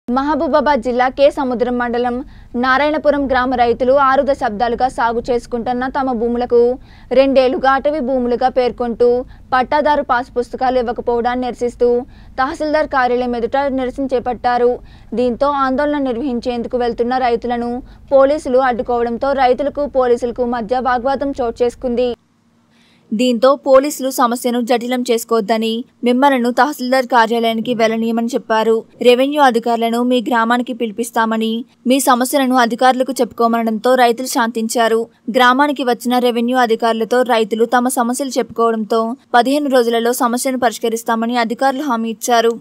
మహబూబాబాద్ జిల్లా కే సముద్రం మండలం నారాయణపురం గ్రామ రైతులు ఆరు దశాబ్దాలుగా సాగు చేసుకుంటున్న తమ భూములకు రెండేళ్లుగా అటవీ భూములుగా పేర్కొంటూ పట్టాదారు పాస్ పుస్తకాలు ఇవ్వకపోవడాన్ని నిరసిస్తూ తహసీల్దార్ కార్యాలయం ఎదుట నిరసన చేపట్టారు దీంతో ఆందోళన నిర్వహించేందుకు వెళ్తున్న రైతులను పోలీసులు అడ్డుకోవడంతో రైతులకు పోలీసులకు మధ్య వాగ్వాదం చోటు చేసుకుంది దీంతో పోలీసులు సమస్యను జటిలం చేసుకోవద్దని మిమ్మలను తహసీల్దార్ కార్యాలయానికి వెళ్లనీయమని చెప్పారు రెవెన్యూ అధికారులను మీ గ్రామానికి పిలిపిస్తామని మీ సమస్యలను అధికారులకు చెప్పుకోమనడంతో రైతులు శాంతించారు గ్రామానికి వచ్చిన రెవెన్యూ అధికారులతో రైతులు తమ సమస్యలు చెప్పుకోవడంతో పదిహేను రోజులలో సమస్యను పరిష్కరిస్తామని అధికారులు హామీ ఇచ్చారు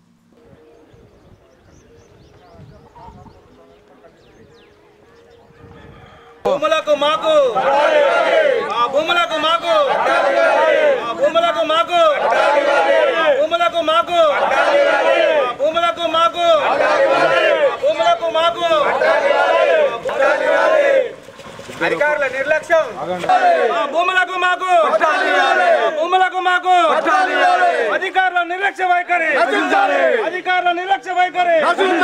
భూములకు మాకు ఆ భూములకు మాకు ఆ భూములకు మాకు ఆ భూములకు మాకు ఆ భూములకు మాకు ఆ భూములకు మాకు అధికారుల నిర్లక్ష్యం ఆ భూములకు మాకు ఆ భూములకు మాకు అధికారుల నిర్లక్ష్య వైఖరి అధికారుల నిర్లక్ష్య వైఖరి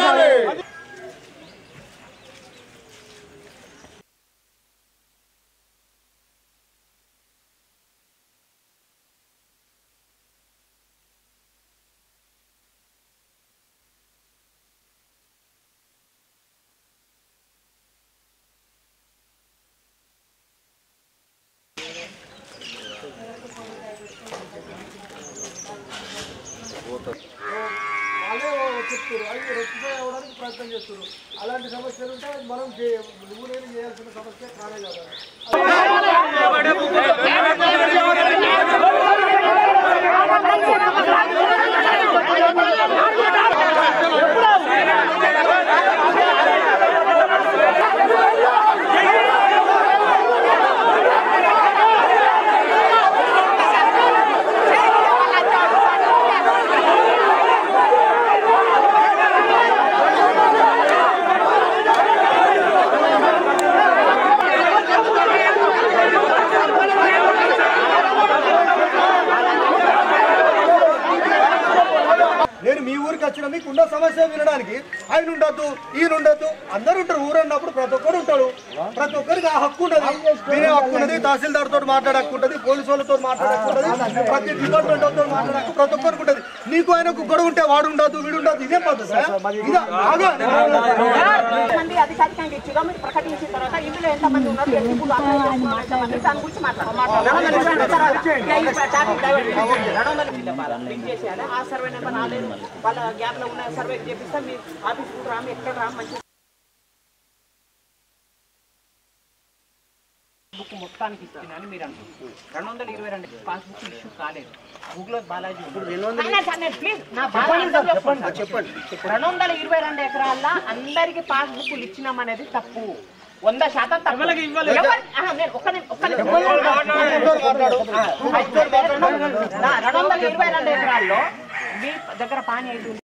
వాళ్ళే చెప్తారు అవి రెక్టిఫై అవ్వడానికి ప్రయత్నం చేస్తారు అలాంటి సమస్యలు ఉంటే మనం చే- నువ్వు నేను చేయాల్సిన సమస్య కానే కాదు నేను మీ ఊరికి వచ్చిన మీకు ఉన్న సమస్య వినడానికి ఆయన ఉండొద్దు ఈయన ఉండొద్దు అందరూ ఉంటారు ఊరు అన్నప్పుడు ప్రతి ఒక్కరు ఉంటాడు ప్రతి ఒక్కరికి ఆ హక్కు ఉన్నది వినే హక్కు ఉన్నది తహసీల్దార్ తోటి మాట్లాడే హక్కు ఉంటుంది పోలీసు వాళ్ళతో మాట్లాడే హక్కు ఉంటుంది ప్రతి డిపార్ట్మెంట్ వాళ్ళతో మాట్లాడే హక్కు ప్రతి ఒక్కరికి ఉంటుంది నీకు ఆయనకు గొడవ ఉంటే వాడు ఉండదు వీడు ఉండదు ఇదే పద్ధతి ఇదా ఆగా మంది అధికారికంగా ఇచ్చిగా మీరు ప్రకటించిన తర్వాత ఇందులో ఎంత మంది ఉన్నారు ఎన్ని భూములు అప్లై చేసుకున్నారు ఎంతమంది దాని గురించి మాట్లాడాలి ఆ సర్వే నెంబర్ నాలుగు వాళ్ళ గ్యాప్ లో ఉన్న సర్వే చేపిస్తే మీ ఆఫీస్ కూడా రాము ఎక్కడ రాము మంచి బుక్ మొత్తానికి ఇచ్చిన అని మీరు అంటున్నారు రెండు వందల ఇరవై రెండు పాస్ బుక్ ఇష్యూ కాలేదు బుక్ లో బాలాజీ ప్లీజ్ నా బాధ అర్థం చేసుకోండి చెప్పండి రెండు వందల ఇరవై రెండు ఎకరాల్లో అందరికి పాస్ బుక్లు ఇచ్చినాం అనేది తప్పు వంద శాతం తప్పు ఎవరు- ఆహా, నేను ఒక్క నిమి- ఒక్క నిమిషం. ఆ, రెండు వందల ఇరవై రెండు ఎకరాల్లో మీ దగ్గర పానీ అయితే ఉంది.